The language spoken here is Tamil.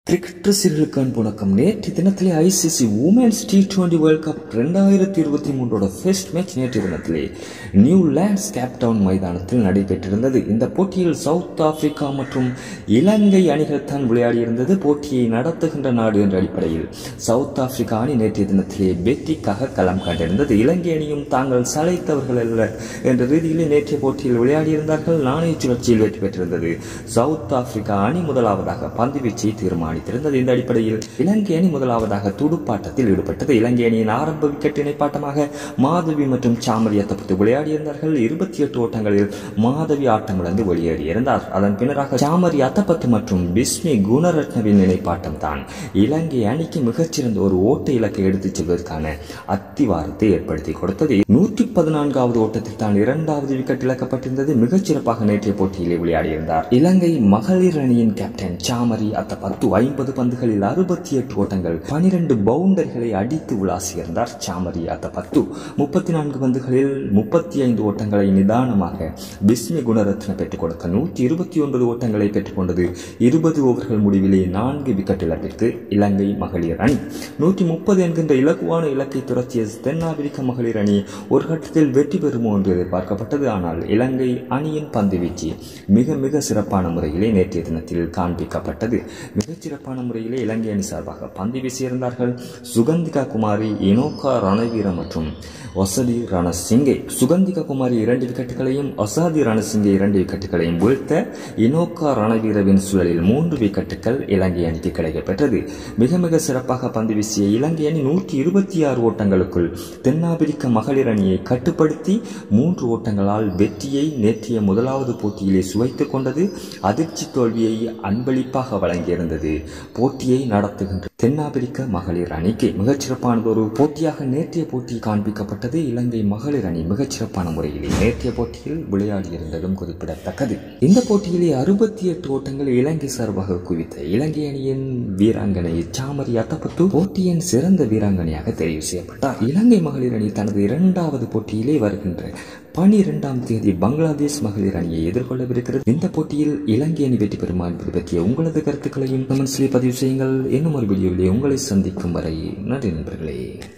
கிரிக்கெட் ரசிகர்களுக்கு அன்பு வணக்கம் நேற்று தினத்திலே ICC women's T twenty world cup ரெண்டாயிரத்தி இருபத்தி மூன்றோட ஃபர்ஸ்ட் மேட்ச் நேற்று தினத்திலே நியூலாண்ட்ஸ் கேப்டவுன் மைதானத்தில் நடைபெற்றிருந்தது இந்த போட்டியில் சவுத் ஆப்பிரிக்கா மற்றும் இலங்கை அணிகள் தான் விளையாடியிருந்தது போட்டியை நடத்துகின்ற நாடு என்ற அடிப்படையில் சவுத் ஆப்பிரிக்கா அணி நேற்றைய தினத்திலே வெற்றிக்காக களம் கண்டிருந்தது இலங்கை அணியும் தாங்கள் சளைத்தவர்கள் அல்ல என்ற ரீதியிலே நேற்றைய போட்டியில் விளையாடியிருந்தார்கள் நாணய சுழற்சியில் வெற்றி பெற்றிருந்தது சவுத் ஆப்பிரிக்கா அணி முதலாவதாக பந்து வீச்சை தீர்மானித்திருந்தது இந்த அடிப்படையில் இலங்கை அணி முதலாவதாக துடுப்பாட்டத்தில் ஈடுபட்டது இலங்கை அணியின் ஆரம்ப விக்கெட் இணைப்பாட்டமாக மாதவி மற்றும் சாமரி அத்தப்பட்டு விளையாடியிருந்தார்கள் இருபத்தி எட்டு ஓட்டங்களில் மாதவி ஆட்டமிழந்து வெளியேறியிருந்தார் அதன் பின்னராக சாமரி அத்தப்பத்து மற்றும் பிஸ்மி குணரத்னவின் இணைப்பாட்டம் தான் இலங்கை அணிக்கு மிகச்சிறந்த ஒரு ஓட்ட இலக்கை எடுத்துச் செல்வதற்கான அத்திவாரத்தை ஏற்படுத்தி கொடுத்தது நூற்றி பதினான்காவது ஓட்டத்தில் தான் இரண்டாவது விக்கெட் இழக்கப்பட்டிருந்தது மிகச்சிறப்பாக நேற்றைய போட்டியிலே விளையாடியிருந்தார் இலங்கை மகளிர் அணியின் கேப்டன் சாமரி அத்தப்பத்து ஐம்பது பந்துகளில் அறுபத்தி எட்டு ஓட்டங்கள் பனிரெண்டு பவுண்டரிகளை அடித்து விளாசியிருந்தார் சாமரி அத்தப்பத்து முப்பத்தி நான்கு பந்துகளில் முப்பத்தி ஐந்து ஓட்டங்களை நிதானமாக பிஸ்மி குணரத்ன பெற்றுக் கொடுக்க நூற்றி இருபத்தி ஒன்பது ஓட்டங்களை பெற்றுக்கொண்டது இருபது ஓவர்கள் முடிவிலே நான்கு விக்கெட் இழப்பிற்கு இலங்கை மகளிர் அணி நூற்றி முப்பது என்கின்ற இலகுவான இலக்கை துரத்திய தென்னாப்பிரிக்க மகளிர் அணி ஒரு கட்டத்தில் வெற்றி பெறுமோ என்று எதிர்பார்க்கப்பட்டது ஆனால் இலங்கை அணியின் பந்து வீச்சு மிக மிக சிறப்பான முறையிலே நேற்றைய தினத்தில் காண்பிக்கப்பட்டது மிகச் சிறப்பான முறையிலே இலங்கை அணி சார்பாக பந்து வீசியிருந்தார்கள் சுகந்திகா குமாரி இனோகா ரணவீர மற்றும் ஒசதி ரணசிங்கே சுகந்திகா குமாரி இரண்டு விக்கெட்டுகளையும் ஒசாதி ரணசிங்கே இரண்டு விக்கெட்டுகளையும் வீழ்த்த இனோகா ரணவீரவின் சுழலில் மூன்று விக்கெட்டுகள் இலங்கை அணிக்கு கிடைக்கப்பெற்றது மிக மிக சிறப்பாக பந்து வீசிய இலங்கை அணி நூற்றி இருபத்தி ஆறு ஓட்டங்களுக்குள் தென்னாப்பிரிக்க மகளிர் அணியை கட்டுப்படுத்தி மூன்று ஓட்டங்களால் வெற்றியை நேற்றைய முதலாவது போட்டியிலே சுவைத்துக் கொண்டது அதிர்ச்சி தோல்வியை அன்பளிப்பாக வழங்கியிருந்தது போட்டியை நடத்துகின்ற தென்னாப்பிரிக்க மகளிர் அணிக்கு மிகச்சிறப்பானது ஒரு போட்டியாக நேற்றைய போட்டி காண்பிக்கப்பட்டது இலங்கை மகளிர் அணி மிகச்சிறப்பான முறையிலே நேற்றைய போட்டியில் விளையாடியிருந்ததும் குறிப்பிடத்தக்கது இந்த போட்டியிலே அறுபத்தி எட்டு ஓட்டங்கள் இலங்கை சார்பாக குவித்த இலங்கை அணியின் வீராங்கனை சாமரி அத்தப்பத்து போட்டியின் சிறந்த வீராங்கனையாக தெரிவு செய்யப்பட்டார் இலங்கை மகளிர் அணி தனது இரண்டாவது போட்டியிலே வருகின்ற பனிரெண்டாம் தேதி பங்களாதேஷ் மகளிர் அணியை எதிர்கொள்ளவிருக்கிறது இந்த போட்டியில் இலங்கை அணி வெற்றி பெறுமா என்பது பற்றிய உங்களது கருத்துக்களையும் கமெண்ட்ஸ்லேயே பதிவு செய்யுங்கள் இன்னும் ஒரு வீடியோவிலே உங்களை சந்திக்கும் வரை நன்றி நண்பர்களே